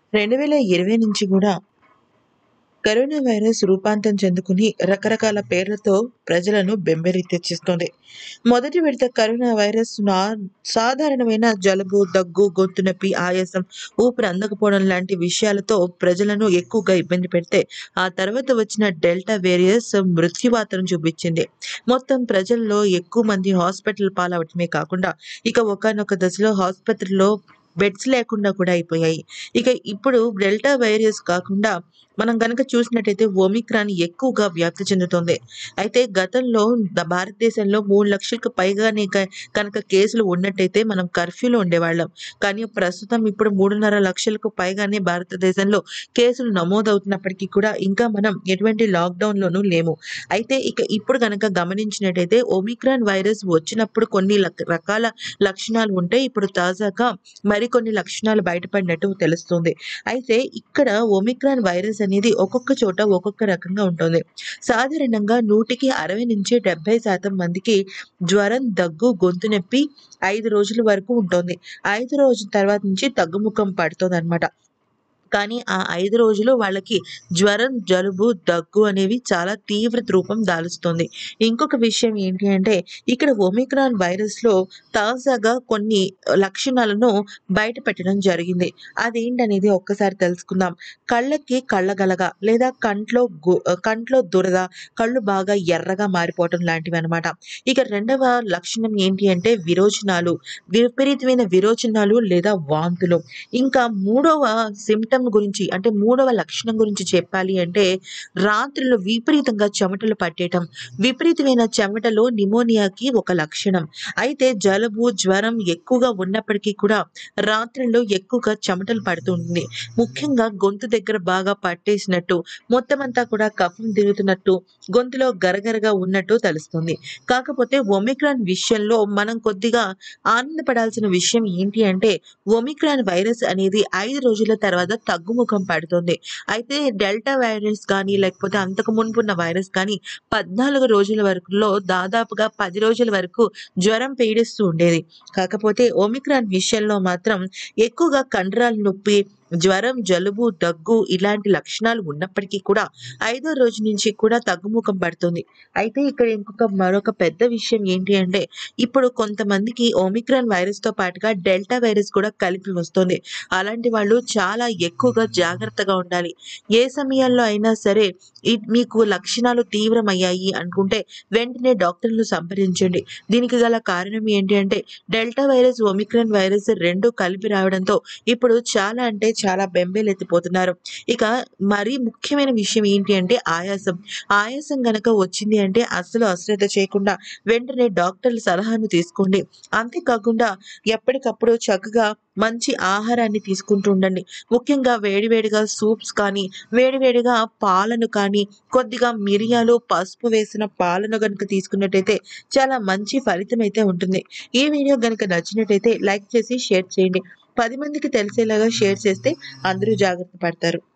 రెండు వేల ఇరవై నుంచి కూడా కరోనా వైరస్ రూపాంతరం చెందుకుని రకరకాల పేర్లతో ప్రజలను బెంబేలెత్తిస్తోంది మొదటి విడత కరోనా వైరస్ నా సాధారణమైన జలుబు దగ్గు గొంతు నొప్పి ఆయాసం ఊపిరి అందకపోవడం లాంటి విషయాలతో ప్రజలను ఎక్కువగా ఇబ్బంది పెడితే ఆ తర్వాత వచ్చిన డెల్టా వేరియస్ మృత్యువాతను చూపించింది మొత్తం ప్రజల్లో ఎక్కువ మంది హాస్పిటల్ పాలవటమే కాకుండా ఇక ఒకానొక దశలో ఆసుపత్రిలో బెడ్స్ లేకుండా కూడా అయిపోయాయి ఇక ఇప్పుడు డెల్టా వైరస్ కాకుండా మనం కనుక చూసినట్టయితే ఒమిక్రాన్ ఎక్కువగా వ్యాప్తి చెందుతోంది అయితే గతంలో ద- భారతదేశంలో మూడు లక్షలకు పైగానే క- కనుక కేసులు ఉన్నట్టయితే మనం కర్ఫ్యూలో ఉండేవాళ్ళం కానీ ప్రస్తుతం ఇప్పుడు మూడున్నర లక్షలకు పైగానే భారతదేశంలో కేసులు నమోదవుతున్నప్పటికీ కూడా ఇంకా మనం ఎటువంటి లాక్డౌన్లోనూ లేము అయితే ఇక ఇప్పుడు కనుక గమనించినట్టయితే ఒమిక్రాన్ వైరస్ వచ్చినప్పుడు కొన్ని లక్- రకాల లక్షణాలు ఉంటే ఇప్పుడు తాజాగా మరికొన్ని లక్షణాలు బయటపడినట్టు తెలుస్తుంది అయితే ఇక్కడ ఒమిక్రాన్ వైరస్ అనేది ఒక్కొక్క చోట ఒక్కొక్క రకంగా ఉంటుంది సాధారణంగా నూటికి అరవై నుంచి డెబ్బై శాతం మందికి జ్వరం దగ్గు గొంతు నొప్పి ఐదు రోజుల వరకు ఉంటుంది ఐదు రోజుల తర్వాత నుంచి తగ్గుముఖం పడుతుంది అనమాట కానీ ఆ ఐదు రోజులు వాళ్ళకి జ్వరం జలుబు దగ్గు అనేవి చాలా తీవ్ర రూపం దాలుస్తుంది ఇంకొక విషయం ఏంటి అంటే ఇక్కడ ఒమిక్రాన్ వైరస్లో తాజాగా కొన్ని లక్షణాలను బయట పెట్టడం జరిగింది అదేంటనేది ఒక్కసారి తెలుసుకుందాం కళ్ళకి కళ్ళగలగ లేదా కంట్లో గు- కంట్లో దురద కళ్ళు బాగా ఎర్రగా మారిపోవటం లాంటివి అనమాట ఇక రెండవ లక్షణం ఏంటి అంటే విరోచనాలు విపరీతమైన విరోచనాలు లేదా వాంతులు ఇంకా మూడవ సిమ్టమ్ గురించి అంటే మూడవ లక్షణం గురించి చెప్పాలి అంటే రాత్రులు విపరీతంగా చెమటలు పట్టేయటం విపరీతమైన చెమటలో నిమోనియాకి ఒక లక్షణం అయితే జలుబు జ్వరం ఎక్కువగా ఉన్నప్పటికీ కూడా రాత్రుల్లో ఎక్కువగా చెమటలు పడుతూ ఉంటుంది ముఖ్యంగా గొంతు దగ్గర బాగా పట్టేసినట్టు మొత్తం అంతా కూడా కఫం తిరుగుతున్నట్టు గొంతులో గరగరగా ఉన్నట్టు తెలుస్తుంది కాకపోతే ఒమిక్రాన్ విషయంలో మనం కొద్దిగా ఆనందపడాల్సిన విషయం ఏంటి అంటే ఒమిక్రాన్ వైరస్ అనేది ఐదు రోజుల తర్వాత తగ్గుముఖం పడుతుంది అయితే డెల్టా వైరస్ కానీ లేకపోతే అంతకు మునుపు ఉన్న వైరస్ కానీ పద్నాలుగు రోజుల వరకులో దాదాపుగా పది రోజుల వరకు జ్వరం పీడిస్తూ ఉండేది కాకపోతే ఒమిక్రాన్ విషయంలో మాత్రం ఎక్కువగా కండరాల నొప్పి జ్వరం జలుబు దగ్గు ఇలాంటి లక్షణాలు ఉన్నప్పటికీ కూడా ఐదో రోజు నుంచి కూడా తగ్గుముఖం పడుతుంది అయితే ఇక్కడ ఇంకొక మరొక పెద్ద విషయం ఏంటి అంటే ఇప్పుడు కొంతమందికి ఒమిక్రాన్ వైరస్ తో పాటుగా డెల్టా వైరస్ కూడా కలిపి వస్తుంది అలాంటి వాళ్ళు చాలా ఎక్కువగా జాగ్రత్తగా ఉండాలి ఏ సమయాల్లో అయినా సరే ఈ- మీకు లక్షణాలు తీవ్రమయ్యాయి అనుకుంటే వెంటనే డాక్టర్ను సంప్రదించండి దీనికి గల కారణం ఏంటి అంటే డెల్టా వైరస్ ఒమిక్రాన్ వైరస్ రెండు కలిపి రావడంతో ఇప్పుడు చాలా అంటే చాలా బెంబేలెత్తిపోతున్నారు ఇక మరీ ముఖ్యమైన విషయం ఏంటి అంటే ఆయాసం ఆయాసం గనక వచ్చింది అంటే అస్సలు అశ్రద్ధ చేయకుండా వెంటనే డాక్టర్ల సలహాను తీసుకోండి అంతేకాకుండా ఎప్పటికప్పుడు చక్కగా మంచి ఆహారాన్ని తీసుకుంటూ ఉండండి ముఖ్యంగా వేడివేడిగా సూప్స్ కానీ వేడివేడిగా పాలను కానీ కొద్దిగా మిరియాలు పసుపు వేసిన పాలను గనుక తీసుకున్నట్టయితే చాలా మంచి ఫలితం అయితే ఉంటుంది ఈ వీడియో గనుక నచ్చినట్టయితే లైక్ చేసి షేర్ చేయండి పది మందికి తెలిసేలాగా షేర్ చేస్తే అందరూ జాగ్రత్త పడతారు